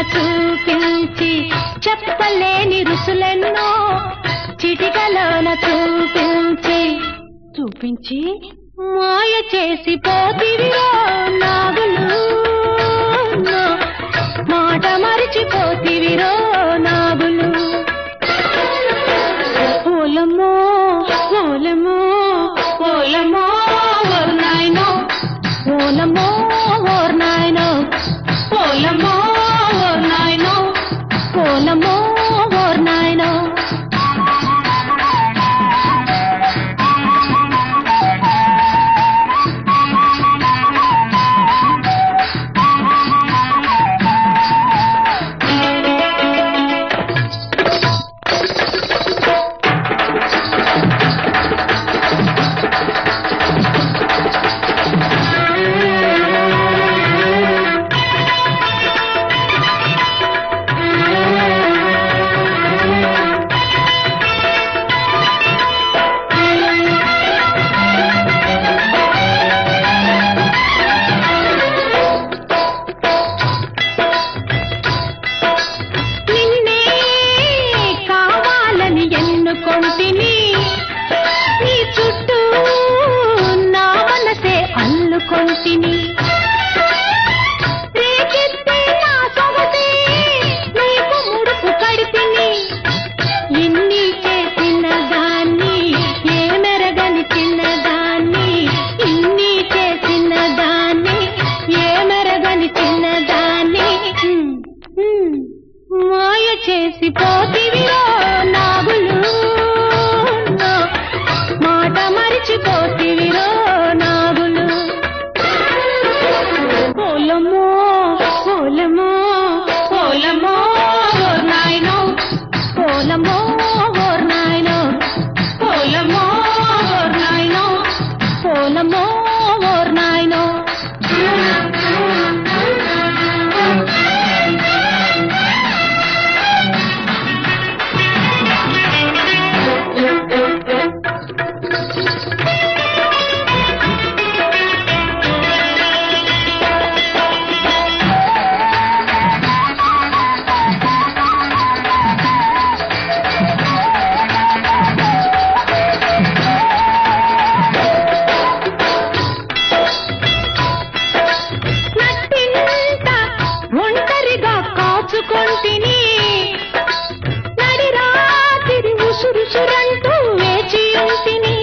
చూపించి చెప్పలేని రుసులెన్నో చిటికలోన చూపించి చూపించి మాయ చేసి పోతివిరో నాగులు మాట మరిచిపోతివిరో నాగులు ఓలమ్మో ఓలమ్మో ఓలమ్మో ఓర్ నాయనో ఓలమ్మో ఓర్ నాయనో ఓలమ్మో ఓర్ నాయనో ఓలమ్మో ఓర్ నాయనో నిన్నే కావాలని ఎన్నుకొంటిని నీ చుట్టూ నా మనసే అల్లుకొంటిని రేకెత్తే నా సొగసే నీకు ముడుపు కడితిని ఇన్ని చేసిన దాన్ని ఏ మెరగని చిన్నదాన్ని ఇన్ని చేసిన దాన్ని ఏ మెరగని చిన్నదాన్ని హ్మ్, హ్మ్, మాయ చేసి పోతివిరో నాగులు మాట మరిచిపోతివిరో నాగులు ఓలమో ఓలమో ఓలమో ఓర్ నాయనో ఓలమో ఓర్ నాయనో ఓలమో ఓర్ నాయనో ఓలమో ఓర్ నాయనో నట్టింట ఒంటరిగా కాచుకొంటిని నడి రాత్రి ఉసురుసురంటూ వేచి ఉంటిని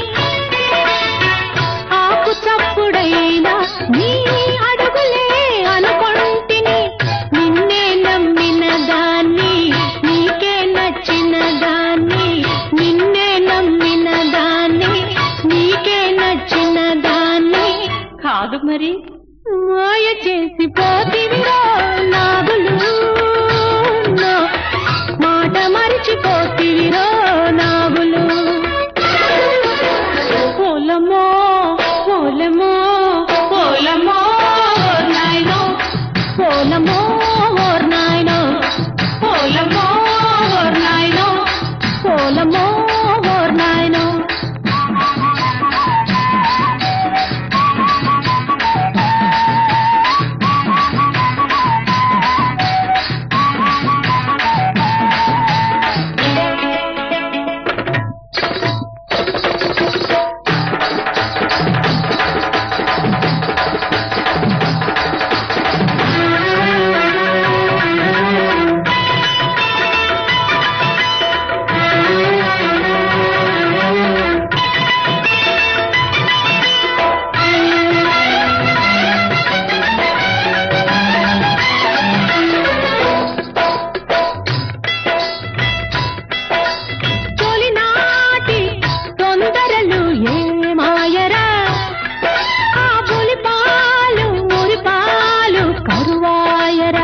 ఆకు చప్పుడైనా నీ అడుగులే అనుకొంటిని నిన్నే నమ్మిన దాన్ని నీకే నచ్చిన దాన్ని నిన్నే నమ్మిన దాన్ని నీకే నచ్చిన దాన్ని కాదు మరి మాయ చేసి పోతివిరో నాగులు మాట మరిచిపోతివిరో నాగులు ఓలమో ఓలమో ఓలమో ఓర్ నాయనో ఓలమో ఓర్ నాయనో ఓలమో ఓర్ నాయనో ఓలమో ఓర్ నాయనో తొలినాటి తొందరలు ఏ మాయరా ఆ పులిపాలు మురిపాలు కరువాయరా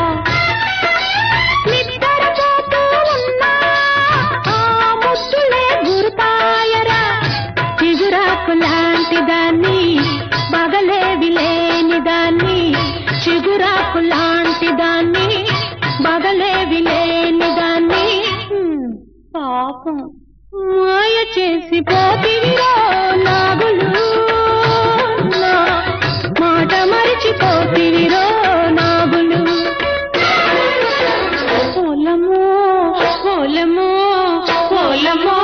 నిద్రపోతూ ఉన్నా ఆ ముద్దులే గురుపాయరా చిగురాకు లాంటి దాన్ని బగలేవి లేని దాన్ని చిగురాకు లాంటి దాన్ని బగలేవి లేని దాన్ని హ్మ్, పాపం మాయ చేసి పోతివిరో నాగులు నా మాట మరిచిపోతివిరో నాగులు ఓలమో ఓలమో